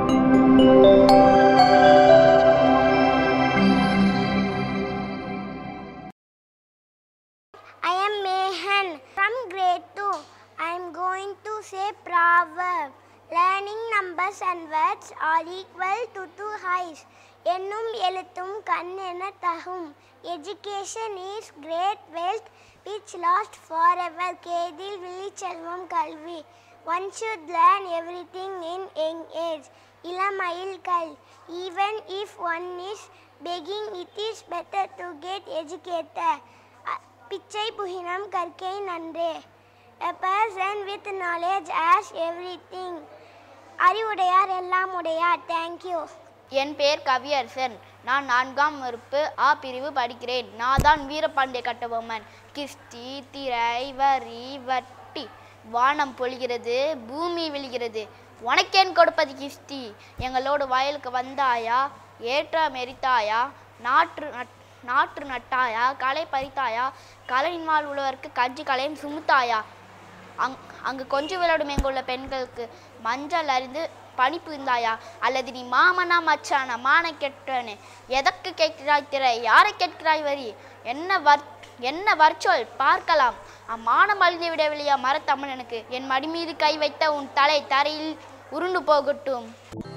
I am Mehan from grade 2. I am going to say proverb. Learning numbers and words are equal to two eyes. என்னும் எழுத்தும் கண் என தகும் education is great wealth which last for ever கேதில் விழிச்செல்வம் கல்வி one should learn everything in young age இளமையில் கல் even if one is begging it is better to get educated பிச்சை புகினம் கற்கை நன்றே A person with knowledge has everything. அறிவுடையார் எல்லாம் உடையார் தேங்க்யூ என் பெயர் கவியரசன் நான் நான்காம் வகுப்பு ஆ பிரிவு படிக்கிறேன் நான் தான் வீரபாண்டிய கட்டபொம்மன் கிஸ்தி திரை வரி வட்டி வானம் பொழிகிறது பூமி விழுகிறது உனக்கேன் கொடுப்பது கிஸ்தி எங்களோடு வயலுக்கு வந்தாயா ஏற்ற மெரித்தாயா நாற்று நட் நாற்று நட்டாயா களை பறித்தாயா கலையின் வாழ் உழவருக்கு கஞ்சி கலையும் சுமுத்தாயா அங் அங்கு கொஞ்சம் விளையாடும் எங்குள்ள பெண்களுக்கு மஞ்சள் அறிந்து பனி புரிந்தாயா அல்லது நீ மாமனா மச்சானா மான கெட்டனு எதற்கு கேட்கிறாய் திரை யாரை கேட்கிறாய் வரி என்ன வர் என்ன வர்ச்சொல் பார்க்கலாம் அம்மானம் அழிந்து விடவில்லையா மரத்தமிழனுக்கு என் மடி மீது கை வைத்த உன் தலை தரையில் உருண்டு போகட்டும்